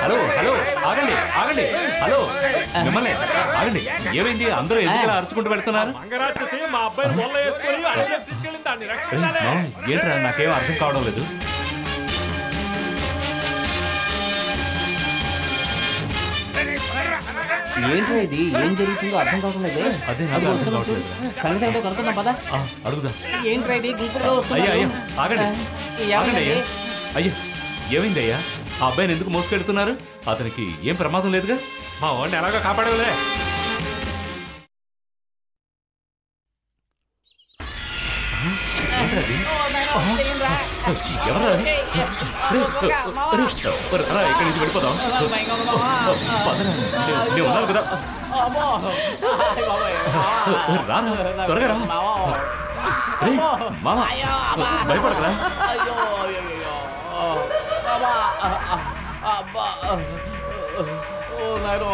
Hello hello ఆగండి ఆగండి hello మిమ్మల్ని ఆగండి ఏమైంది అందరూ ఎందుకు ఇలా అరుచుకుంటూ వెళ్తున్నారు మంగరాక్షసి మా అబ్బాయిని వల్ల వేసుకొని అడవిలోకి తీసుకెళ్ళింది దాన్ని ఏయ్, రక్షించాలి మామ, ఏంట్రా నాకేం అర్థం కావడం లేదు ఏంటో ఇది ఏం జరుగుతుందో అర్థం కావడం లేదు అదే నాకు అర్థం కావట్లేదు సంగతి ఏంటో కనుక్కుందాం పదా ఆ, అడుగుదా ఏంట్రా ఇది గుంపులో అయ్యా అయ్యా వస్తున్నారు ఆగండి ఆ, ఆగండి అయ్యా ఏమైంది? అయ్యా ఏమైంది అయ్యా ఆ అబ్బాయిని ఎందుకు మోసుకెడుతున్నారు అతనికి ఏం ప్రమాదం లేదుగా మా వాడిని ఎలాగో కాపాడలే ఏంట్రా అది? ఓ, నాయనా, చేయండిరా. ఎవరా అది? ఏయ్, ఏయ్, రే, ఒక్క, మావా. రే, రే, రా, ఇక్కడి నుంచి వెళ్ళిపోదాం ఆ, భయంగా ఉంది, మావా. పదరా, నే- నేను ఉన్నాను కదా అమ్మో. ఆయ్ బాబోయ్, మావా. రారా త్వరగా రా మావా. రే అమ్మో. మామ అయ్యో, అబ్బా. భయపడకరా అయ్యో అయ్యో, అయ్యో. అబ్బా, అబ్బా. ఓ నాయనో.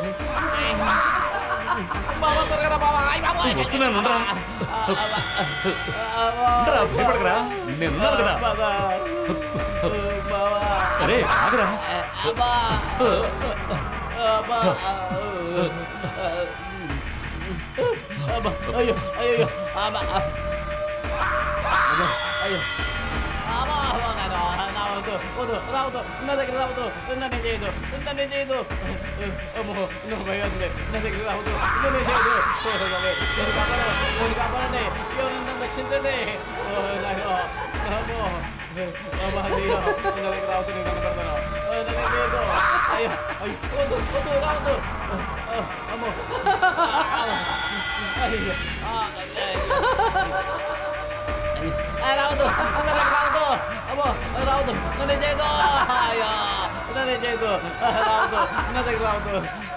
మావా, త్వరగా రా, మావా. అయ్ బాబోయ్. వస్తున్నాను, ఉండరా. అబ్బా. ఉండరా, భయపడకరా నేనున్నాను కదా బాబా. బాబా. అరే ఆగరా అబ్బా. అబ్బా. అబ్బా. అయ్యో అయ్యో అబ్బా. అయ్యో అమ్మా, అమ్మా, నాయనా, నా వద్దు, వద్దు, రావద్దు, నా దగ్గర రావద్దు, నన్ను చేయదు, నన్ను చేయదు. అమ్మో, నాకు భయం వేస్తుంది. నా దగ్గర రావద్దు, నన్ను చేయదు. ఓ, బాబాయ్, నన్ను కాపాడు, నన్ను కాపాడండి, ఎవరు నన్ను రక్షించండి. ఓ, నాయనా, అమ్మో, అమ్మా, అయ్యో, నా దగ్గర రావద్దు, నేను కనపడతాను. ఓ, నన్ను చేయదు. అయ్యో, అయ్యో, వద్దు, వద్దు, రావద్దు. ఓ, అమ్మో. అయ్యో, ఆ, అయ్యో. ఆ, రావద్దు నా దగ్గర రావద్దు అమ్మో రావద్దు నన్ను చేయదు అయ్యో నన్ను చేయదు రావద్దు నా దగ్గర రావద్దు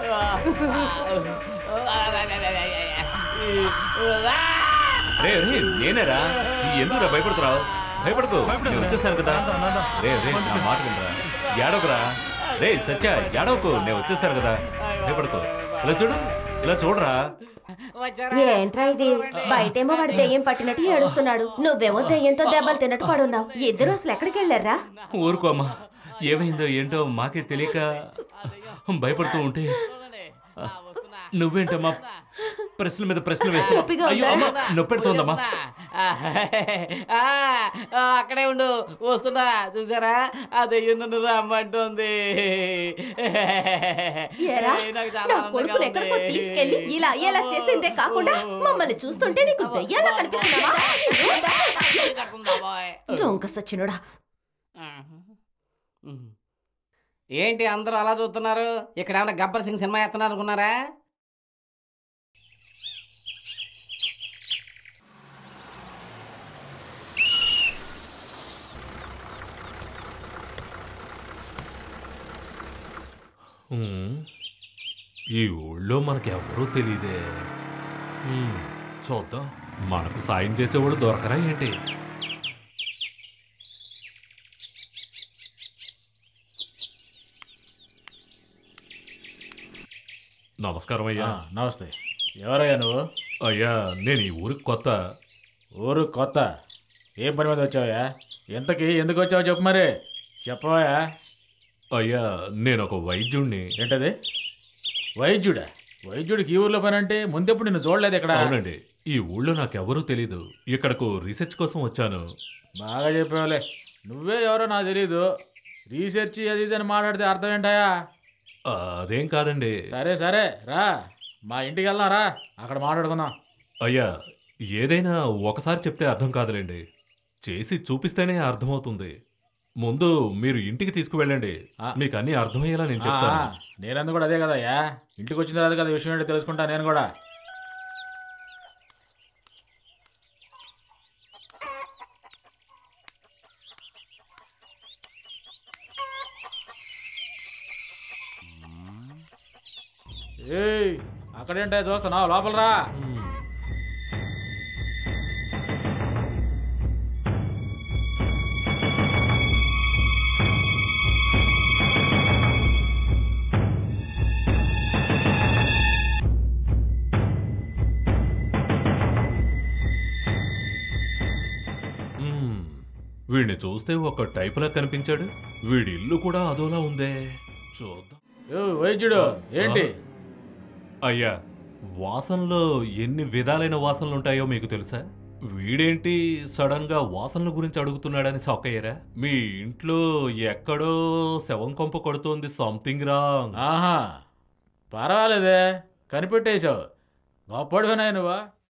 రే రే నేనేరా ఎందుకురా భయపడుతున్నావు భయపడకు నేను వచ్చేస్తాను కదా రే రే నా మాట వినరా ఏడవకురా రే సత్య ఏడవకు నేను వచ్చేస్తాను కదా భయపడకు ఇలా చూడు ఇలా చూడరా ఏంట్రా ఇది బయటేమో వాడు దెయ్యం పట్టినట్టు ఏడుస్తున్నాడు నువ్వేమో దెయ్యంతో దెబ్బలు తిన్నట్టు పడున్నావు ఇద్దరు అసలు ఎక్కడికి వెళ్ళారా ఊరుకో అమ్మా ఏమైందో ఏంటో మాకే తెలియక భయపడుతూ ఉంటే నువ్వేంటమ్మా ప్రశ్నల మీద ప్రశ్నలు వేస్తావా నొప్పిగా అయ్యో ఉందా? అమ్మా నొప్పెడుతోందమ్మా అక్కడే ఉండు వస్తున్నా చూసారా అది నన్ను రమ్మంటుంది ఏరా నాకు చాలా నా ఆనందంగా కొడుకుని ఎక్కడికో ఉంది. తీసుకెళ్లి ఇలా ఇలా చేసిందే కాకుండా మమ్మల్ని చూస్తుంటే నీకు దెయ్యాలా కనిపిస్తున్నావా బాబాయ్. దొంగ సచ్చినుడా ఏంటి అందరూ అలా చూస్తున్నారు ఇక్కడ ఏమైనా గబ్బర్ సింగ్ సినిమా ఎత్తున్నారు అనుకున్నారా ఉమ్, ఈ ఊళ్ళో మనకి ఎవరూ తెలియదే ఉమ్, చూద్దాం మనకు సాయం చేసేవాడు దొరకరా ఏంటి నమస్కారం అయ్యా ఆ, నమస్తే ఎవరయ్యా నువ్వు అయ్యా నేను ఈ ఊరికి కొత్త ఊరు కొత్త ఏం పని మీద వచ్చావయ్యా ఎంతకి ఎందుకు వచ్చావో చెప్పు మరి చెప్పవయ్యా అయ్యా నేను ఒక వైద్యుణ్ణి ఏంటది వైద్యుడా వైద్యుడికి ఈ ఊర్లో పని అంటే ముందెప్పుడు నిన్ను చూడలేదు ఇక్కడ అవునండి ఈ ఊళ్ళో నాకెవరూ తెలీదు ఇక్కడకు రీసెర్చ్ కోసం వచ్చాను బాగా చెప్పావులే నువ్వే ఎవరో నాకు తెలియదు రీసెర్చ్ అది ఇది అని మాట్లాడితే అర్థం ఏంటాయా ఆ, అదేం కాదండి సరే సరే రా మా ఇంటికి వెళ్దాం రా అక్కడ మాట్లాడుకుందాం అయ్యా ఏదైనా ఒకసారి చెప్తే అర్థం కాదులేండి చేసి చూపిస్తేనే అర్థమవుతుంది ముందు మీరు ఇంటికి తీసుకువెళ్ళండి ఆ. మీకు అన్ని అర్థమయ్యేలా నేను ఆ, చెప్తాను నేనందు కూడా అదే కదయ్యా ఇంటికి వచ్చిన తర్వాత కదా విషయం ఏంటో తెలుసుకుంటా నేను కూడా ఏయ్ అక్కడేంటే చూస్తున్నావు లోపల రా మ్మ్. మ్మ్. వీడిని చూస్తే ఒక టైపులా కనిపించాడు వీడి ఇల్లు కూడా అదోలా ఉందే చూద్దాం ఓ వైద్యుడు ఏంటి అయ్యా వాసనలో ఎన్ని విధాలైన వాసనలు ఉంటాయో మీకు తెలుసా వీడేంటి సడన్ గా వాసనల గురించి అడుగుతున్నాడని షాక్ మీ ఇంట్లో ఎక్కడో శవం కొంప కొడుతోంది సంథింగ్ రాంగ్ ఆహా పర్వాలేదే కనిపెట్టేశావు గొప్పడివనాయి నువ్వా